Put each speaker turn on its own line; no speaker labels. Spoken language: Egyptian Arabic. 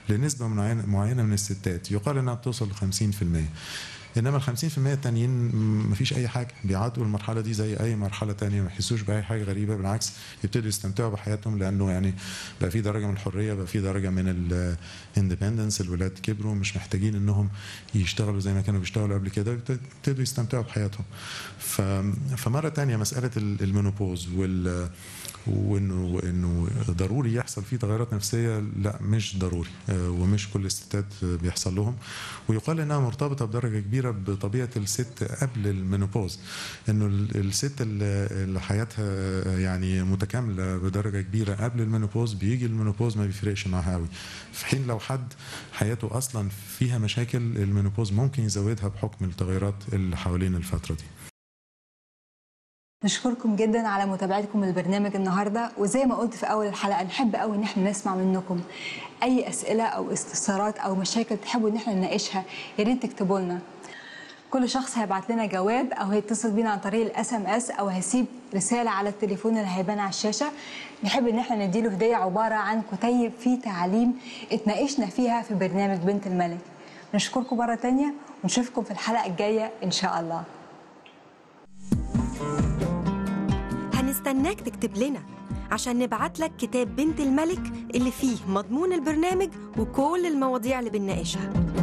لنسبه معينه معينه من الستات يقال انها بتوصل ل 50% انما ال 50% التانيين م- مفيش اي حاجه بيعدوا المرحله دي زي اي مرحله تانية ما يحسوش باي حاجه غريبه بالعكس يبتدوا يستمتعوا بحياتهم لانه يعني بقى في درجه من الحريه بقى في درجه من الاندبندنس الولاد كبروا مش محتاجين انهم يشتغلوا زي ما كانوا بيشتغلوا قبل كده يبتدوا يستمتعوا بحياتهم ف... فمره تانية مساله ال- المينوبوز وال وانه انه ضروري يحصل فيه تغيرات نفسيه لا مش ضروري آه، ومش كل الستات آه، بيحصل لهم ويقال انها مرتبطه بدرجه كبيره بطبيعه الست قبل المينوبوز انه ال- الست اللي اللي حياتها آه، يعني متكامله بدرجه كبيره قبل المينوبوز بيجي المينوبوز ما بيفرقش معاها قوي في حين لو حد حياته اصلا فيها مشاكل المينوبوز ممكن يزودها بحكم التغيرات اللي حوالين الفتره دي
نشكركم جدا على متابعتكم للبرنامج النهارده وزي ما قلت في اول الحلقه نحب قوي ان احنا نسمع منكم اي اسئله او استفسارات او مشاكل تحبوا ان احنا نناقشها يا ريت تكتبوا لنا كل شخص هيبعت لنا جواب او هيتصل بينا عن طريق الاس ام اس او هيسيب رساله على التليفون اللي هيبان على الشاشه نحب ان احنا نديله هديه عباره عن كتيب فيه تعاليم اتناقشنا فيها في برنامج بنت الملك نشكركم مره تانية ونشوفكم في الحلقه الجايه ان شاء الله
هنستناك تكتب لنا عشان نبعت لك كتاب بنت الملك اللي فيه مضمون البرنامج وكل المواضيع اللي بنناقشها